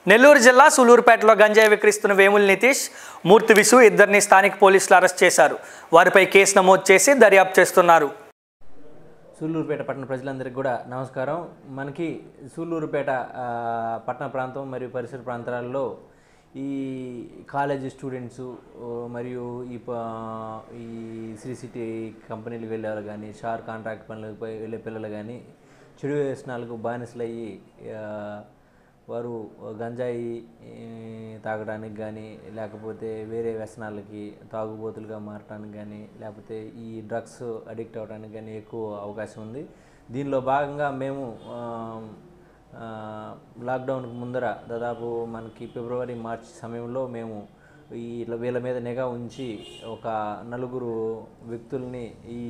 నెల్లూరు జిల్లా సూలూరుపేటలో గంజాయి విక్రయిస్తున్న వేముల నితీష్ మూర్తి విసు ఇద్దరిని స్థానిక పోలీసులు అరెస్ట్ చేశారు వారిపై కేసు నమోదు చేసి దర్యాప్తు చేస్తున్నారు సూళ్ళూరుపేట పట్టణ ప్రజలందరికీ కూడా నమస్కారం మనకి సూళ్ళూరుపేట ఆ, పట్టణ ప్రాంతం మరియు పరిసర ప్రాంతాలలో ఈ కాలేజీ స్టూడెంట్స్ మరియు ఈ ప- ఈ శ్రీ సిటీ కంపెనీలకు వెళ్ళే వాళ్ళు కానీ షార్ కాంట్రాక్ట్ పనులకు పోయి వెళ్ళే పిల్లలు కానీ చెడు వ్యసనాలకు బానిసలయ్యి ఆ, వారు గంజాయి ఈ, తాగడానికి కానీ లేకపోతే వేరే వ్యసనాలకి తాగుబోతులుగా మారడానికి కానీ లేకపోతే ఈ డ్రగ్స్ అడిక్ట్ అవ్వడానికి కానీ ఎక్కువ అవకాశం ఉంది దీనిలో భాగంగా మేము ఆ, ఆ, లాక్డౌన్కి ముందర దాదాపు మనకి ఫిబ్రవరి మార్చి సమయంలో మేము ఈ ఇట్లా వీళ్ళ మీద నిఘా ఉంచి ఒక నలుగురు వ్యక్తుల్ని ఈ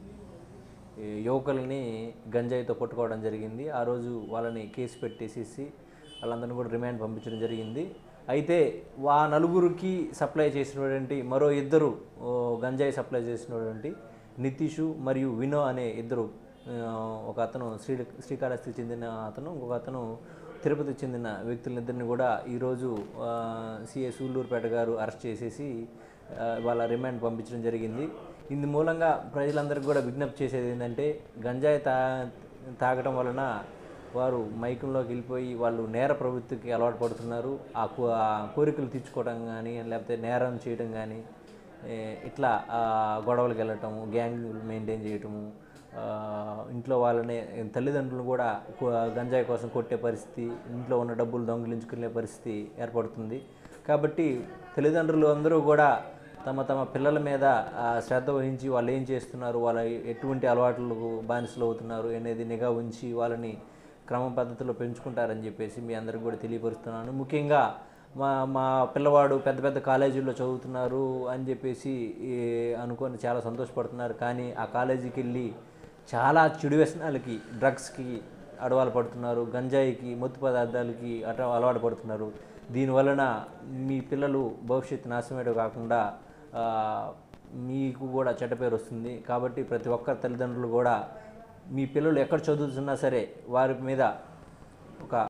ఈ యువకుల్ని గంజాయితో పట్టుకోవడం జరిగింది ఆ రోజు వాళ్ళని కేసు పెట్టేసేసి వాళ్ళందరినీ కూడా రిమాండ్ పంపించడం జరిగింది అయితే ఆ నలుగురికి సప్లై చేసినటువంటి మరో ఇద్దరు ఓ, గంజాయి సప్లై చేసినటువంటి నితీషు మరియు వినో అనే ఇద్దరు ఆ, ఒక అతను శ్రీ శ్రీకాళహస్తికి చెందిన అతను ఇంకొక అతను తిరుపతికి చెందిన వ్యక్తులిద్దరిని కూడా ఈరోజు సిఏ సూళ్ళూరుపేట గారు అరెస్ట్ చేసేసి ఆ, వాళ్ళ రిమాండ్ పంపించడం జరిగింది ఇందు మూలంగా ప్రజలందరికీ కూడా విజ్ఞప్తి చేసేది ఏంటంటే గంజాయి తా తాగడం వలన వారు మైకంలోకి వెళ్ళిపోయి వాళ్ళు నేర ప్రవృత్తికి అలవాటు పడుతున్నారు ఆ కో- ఆ కోరికలు తీర్చుకోవడం కానీ లేకపోతే నేరం చేయడం కానీ ఏ, ఇట్లా ఆ, గొడవలకు వెళ్ళటము గ్యాంగ్ మెయింటైన్ చేయటము ఆ, ఇంట్లో వాళ్ళని తల్లిదండ్రులు కూడా కు- గంజాయి కోసం కొట్టే పరిస్థితి ఇంట్లో ఉన్న డబ్బులు దొంగిలించుకునే పరిస్థితి ఏర్పడుతుంది కాబట్టి తల్లిదండ్రులు అందరూ కూడా తమ తమ పిల్లల మీద ఆ, శ్రద్ధ వహించి వాళ్ళు ఏం చేస్తున్నారు వాళ్ళ ఎటువంటి అలవాట్లకు బానిసలు అవుతున్నారు అనేది నిఘా ఉంచి వాళ్ళని క్రమ పద్ధతిలో పెంచుకుంటారని చెప్పేసి మీ అందరికి కూడా తెలియపరుస్తున్నాను ముఖ్యంగా మా మా పిల్లవాడు పెద్ద పెద్ద కాలేజీల్లో చదువుతున్నారు అని చెప్పేసి ఈ, అనుకొని చాలా సంతోషపడుతున్నారు కానీ ఆ కాలేజీకి వెళ్ళి చాలా చెడు వ్యసనాలకి డ్రగ్స్కి అడవాలు పడుతున్నారు గంజాయికి మత్తు పదార్థాలకి అట అలవాటు పడుతున్నారు దీనివలన మీ పిల్లలు భవిష్యత్తు నాశనమేయడం కాకుండా ఆ, మీకు కూడా చెడ్డ పేరు వస్తుంది కాబట్టి ప్రతి ఒక్క తల్లిదండ్రులు కూడా మీ పిల్లలు ఎక్కడ చదువుతున్నా సరే వారి మీద ఒక